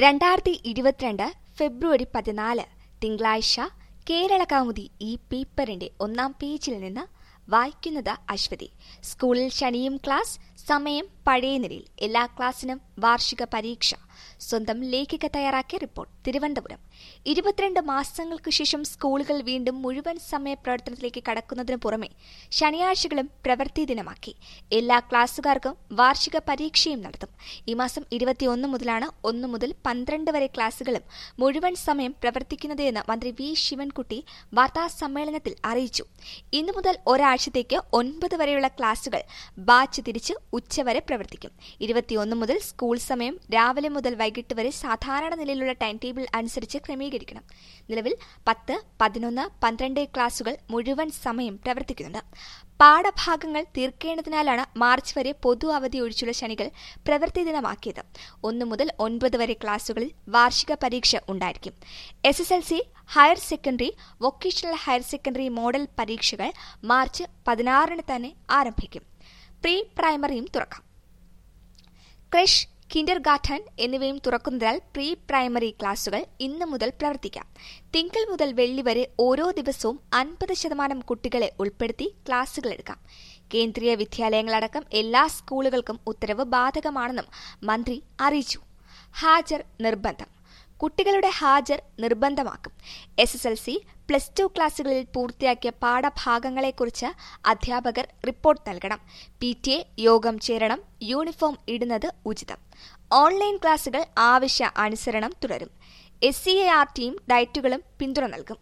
രണ്ടായിരത്തി ഇരുപത്തിരണ്ട് ഫെബ്രുവരി പതിനാല് തിങ്കളാഴ്ച കേരള കൗമുദി ഈ പേപ്പറിന്റെ ഒന്നാം പേജിൽ നിന്ന് വായിക്കുന്നത് അശ്വതി സ്കൂളിൽ ശനിയും ക്ലാസ് സമയം പഴയ നിലയിൽ എല്ലാ ക്ലാസ്സിനും വാർഷിക പരീക്ഷ സ്വന്തം ലേഖിക തയ്യാറാക്കിയ റിപ്പോർട്ട് തിരുവനന്തപുരം ഇരുപത്തിരണ്ട് മാസങ്ങൾക്ക് ശേഷം സ്കൂളുകൾ വീണ്ടും മുഴുവൻ സമയ പ്രവർത്തനത്തിലേക്ക് കടക്കുന്നതിനു പുറമെ ശനിയാഴ്ചകളും പ്രവൃത്തി ദിനമാക്കി എല്ലാ ക്ലാസ്സുകാർക്കും വാർഷിക പരീക്ഷയും നടത്തും ഈ മാസം ഇരുപത്തിയൊന്ന് മുതലാണ് ഒന്ന് മുതൽ പന്ത്രണ്ട് വരെ ക്ലാസുകളും മുഴുവൻ സമയം പ്രവർത്തിക്കുന്നത് എന്ന് മന്ത്രി വി ശിവൻകുട്ടി വാർത്താ സമ്മേളനത്തിൽ അറിയിച്ചു ഇന്നു മുതൽ ഒരാഴ്ചത്തേക്ക് ഒൻപത് വരെയുള്ള ക്ലാസുകൾ ബാച്ച് തിരിച്ച് ഉച്ചവരെ പ്രവർത്തിക്കും ഇരുപത്തിയൊന്ന് മുതൽ സ്കൂൾ സമയം രാവിലെ മുതൽ വൈകിട്ട് വരെ സാധാരണ നിലയിലുള്ള ടൈം ടേബിൾ അനുസരിച്ച് ക്രമീകരിക്കണം നിലവിൽ പത്ത് പതിനൊന്ന് പന്ത്രണ്ട് ക്ലാസുകൾ മുഴുവൻ സമയം പ്രവർത്തിക്കുന്നുണ്ട് പാഠഭാഗങ്ങൾ തീർക്കേണ്ടതിനാലാണ് മാർച്ച് വരെ പൊതു അവധി ഒഴിച്ചുള്ള ശനികൾ പ്രവൃത്തി ദിനമാക്കിയത് ഒന്ന് മുതൽ ഒൻപത് വരെ ക്ലാസുകളിൽ വാർഷിക പരീക്ഷ ഉണ്ടായിരിക്കും S S L C higher secondary vocational higher secondary model പരീക്ഷകൾ മാർച്ച് പതിനാറിന് തന്നെ ആരംഭിക്കും പ്രീ പ്രൈമറിയും തുറക്കാം ക്രഷ് കിൻഡർ ഗാർട്ടൻ എന്നിവയും തുറക്കുന്നതിനാൽ പ്രീ പ്രൈമറി ക്ലാസുകൾ ഇന്ന് മുതൽ പ്രവർത്തിക്കാം തിങ്കൾ മുതൽ വെള്ളി വരെ ഓരോ ദിവസവും അൻപത് ശതമാനം കുട്ടികളെ ഉൾപ്പെടുത്തി ക്ലാസുകൾ എടുക്കാം കേന്ദ്രീയ വിദ്യാലയങ്ങളടക്കം എല്ലാ സ്കൂളുകൾക്കും ഉത്തരവ് ബാധകമാണെന്നും മന്ത്രി അറിയിച്ചു ഹാജർ നിർബന്ധം കുട്ടികളുടെ ഹാജർ നിർബന്ധമാക്കും S S L C plus two ക്ലാസുകളിൽ പൂർത്തിയാക്കിയ പാഠഭാഗങ്ങളെക്കുറിച്ച് അധ്യാപകർ റിപ്പോർട്ട് നൽകണം പി ടി എ യോഗം ചേരണം യൂണിഫോം ഇടുന്നത് ഉചിതം ഓൺലൈൻ ക്ലാസുകൾ ആവശ്യ അനുസരണം തുടരും S C A R team ഡയറ്റുകളും പിന്തുണ നൽകും